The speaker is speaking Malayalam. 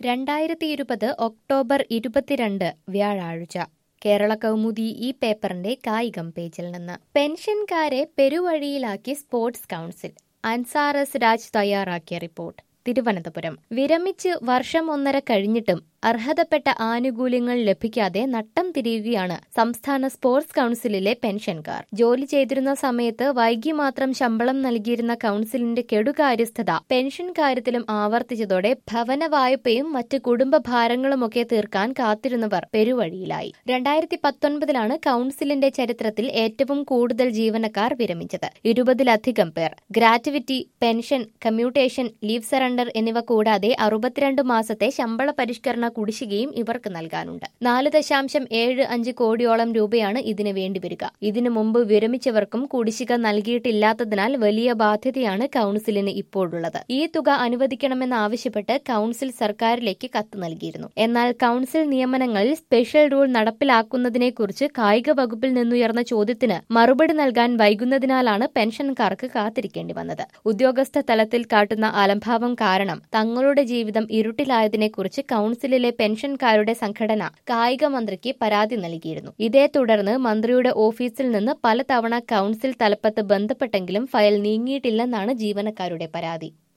രണ്ടായിരത്തി ഇരുപത് ഒക്ടോബർ ഇരുപത്തിരണ്ട് വ്യാഴാഴ്ച കേരള കൗമുദി ഈ പേപ്പറിന്റെ കായികം പേജിൽ നിന്ന് പെൻഷൻകാരെ പെരുവഴിയിലാക്കി sports council Ansar S Raj തയ്യാറാക്കിയ റിപ്പോർട്ട് തിരുവനന്തപുരം വിരമിച്ച് വർഷം ഒന്നര കഴിഞ്ഞിട്ടും അർഹതപ്പെട്ട ആനുകൂല്യങ്ങൾ ലഭിക്കാതെ നട്ടം തിരിയുകയാണ് സംസ്ഥാന സ്പോർട്സ് കൌൺസിലിലെ പെൻഷൻകാർ ജോലി ചെയ്തിരുന്ന സമയത്ത് വൈകി മാത്രം ശമ്പളം നൽകിയിരുന്ന കൌൺസിലിന്റെ കെടുകാര്യസ്ഥത പെൻഷൻ കാര്യത്തിലും ആവർത്തിച്ചതോടെ ഭവന വായ്പയും മറ്റ് കുടുംബ ഭാരങ്ങളുമൊക്കെ തീർക്കാൻ കാത്തിരുന്നവർ പെരുവഴിയിലായി രണ്ടായിരത്തി പത്തൊൻപതിലാണ് കൌൺസിലിന്റെ ചരിത്രത്തിൽ ഏറ്റവും കൂടുതൽ ജീവനക്കാർ വിരമിച്ചത് ഇരുപതിലധികം പേർ gratuity pension commutation leave surrender എന്നിവ കൂടാതെ അറുപത്തിരണ്ട് മാസത്തെ ശമ്പള പരിഷ്കരണ കുടിശ്ശികയും ഇവർക്ക് നൽകാനുണ്ട് നാല് ദശാംശം ഏഴ് അഞ്ച് കോടിയോളം രൂപയാണ് ഇതിന് വേണ്ടിവരിക ഇതിനു മുമ്പ് വിരമിച്ചവർക്കും കുടിശ്ശിക നൽകിയിട്ടില്ലാത്തതിനാൽ വലിയ ബാധ്യതയാണ് കൌൺസിലിന് ഇപ്പോഴുള്ളത് ഈ തുക അനുവദിക്കണമെന്നാവശ്യപ്പെട്ട് കൌൺസിൽ സർക്കാരിലേക്ക് കത്ത് നൽകിയിരുന്നു എന്നാൽ കൌൺസിൽ നിയമനങ്ങളിൽ സ്പെഷ്യൽ റൂൾ നടപ്പിലാക്കുന്നതിനെക്കുറിച്ച് കായിക വകുപ്പിൽ നിന്നുയർന്ന ചോദ്യത്തിന് മറുപടി നൽകാൻ വൈകുന്നതിനാലാണ് പെൻഷൻകാർക്ക് കാത്തിരിക്കേണ്ടി വന്നത് ഉദ്യോഗസ്ഥ തലത്തിൽ കാട്ടുന്ന അലംഭാവം കാരണം തങ്ങളുടെ ജീവിതം ഇരുട്ടിലായതിനെക്കുറിച്ച് കൌൺസിലിലെ പെൻഷൻകാരുടെ സംഘടന കായിക മന്ത്രിക്ക് പരാതി നൽകിയിരുന്നു ഇതേ തുടർന്ന് മന്ത്രിയുടെ ഓഫീസിൽ നിന്ന് പലതവണ കൌൺസിൽ തലപ്പത്ത് ബന്ധപ്പെട്ടെങ്കിലും ഫയൽ നീങ്ങിയിട്ടില്ലെന്നാണ് ജീവനക്കാരുടെ പരാതി